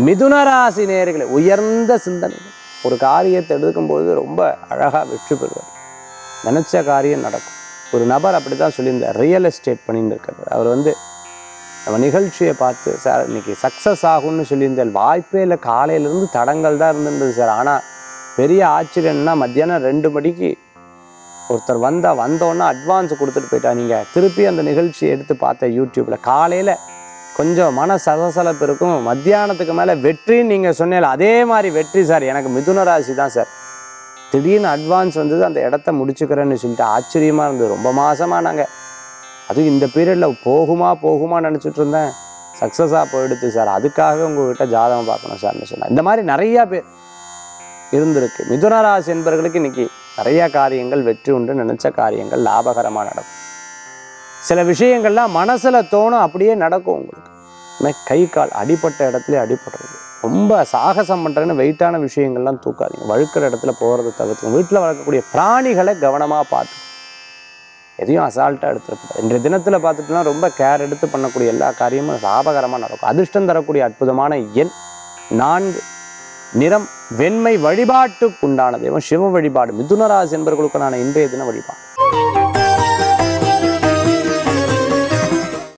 மிதுன ராசி நேயர்களே உயர்ந்த சிந்தனைகள் ஒரு காரியத்தை எடுக்கும்போது ரொம்ப அழகாக வெற்றி பெறுவார் நினச்ச காரியம் நடக்கும் ஒரு நபர் அப்படி தான் சொல்லியிருந்தார் ரியல் எஸ்டேட் பண்ணிட்டு இருக்காரு அவர் வந்து நம்ம நிகழ்ச்சியை பார்த்து சார் இன்னைக்கு சக்ஸஸ் ஆகும்னு சொல்லியிருந்தார் வாய்ப்பே இல்லை காலையிலேருந்து தடங்கள் தான் இருந்துருந்தது சார் ஆனால் பெரிய ஆச்சரியம்னா மத்தியானம் ரெண்டு மணிக்கு ஒருத்தர் வந்தா வந்தோன்னா அட்வான்ஸ் கொடுத்துட்டு போயிட்டா நீங்கள் திருப்பி அந்த நிகழ்ச்சியை எடுத்து பார்த்த யூடியூப்பில் காலையில் கொஞ்சம் மன சலசலப்பு இருக்கும் மத்தியானத்துக்கு மேலே வெற்றின்னு நீங்கள் சொன்னீங்க அதே மாதிரி வெற்றி சார் எனக்கு மிதுன ராசி தான் சார் திடீர்னு அட்வான்ஸ் வந்தது அந்த இடத்த முடிச்சுக்கிறேன்னு சொல்லிட்டு ஆச்சரியமாக இருந்தது ரொம்ப மாசமா நாங்கள் அதுவும் இந்த பீரியடில் போகுமா போகுமா நினச்சிட்டு இருந்தேன் சக்ஸஸாக போயிடுச்சு சார் அதுக்காக உங்ககிட்ட ஜாதகம் பார்க்கணும் சார்னு சொன்னேன் இந்த மாதிரி நிறையா பேர் இருந்திருக்கு மிதுன ராசி என்பவர்களுக்கு இன்னைக்கு நிறைய காரியங்கள் வெற்றி உண்டு நினைச்ச காரியங்கள் லாபகரமாக நடக்கும் சில விஷயங்கள்லாம் மனசுல தோணும் அப்படியே நடக்கும் உங்களுக்கு இந்த மாதிரி கை கால் அடிப்பட்ட இடத்துல அடிபடுறது ரொம்ப சாகசம் பண்றேன்னு வெயிட்டான விஷயங்கள்லாம் தூக்காதீங்க வழுக்கிற இடத்துல போகிறத தவிர்த்துங்க வீட்டில் வளர்க்கக்கூடிய பிராணிகளை கவனமாக பார்த்து எதையும் அசால்ட்டாக எடுத்துருக்கூடாது இன்றைய தினத்தில் பார்த்துட்டுனா ரொம்ப கேர் எடுத்து பண்ணக்கூடிய எல்லா காரியமும் லாபகரமாக நடக்கும் அதிர்ஷ்டம் தரக்கூடிய அற்புதமான எண் நான்கு நிறம் வெண்மை வழிபாட்டுக்குண்டான தெய்வம் சிவ வழிபாடு மிதுனராசி என்பவர்களுக்கான இன்றைய தின வழிபாடு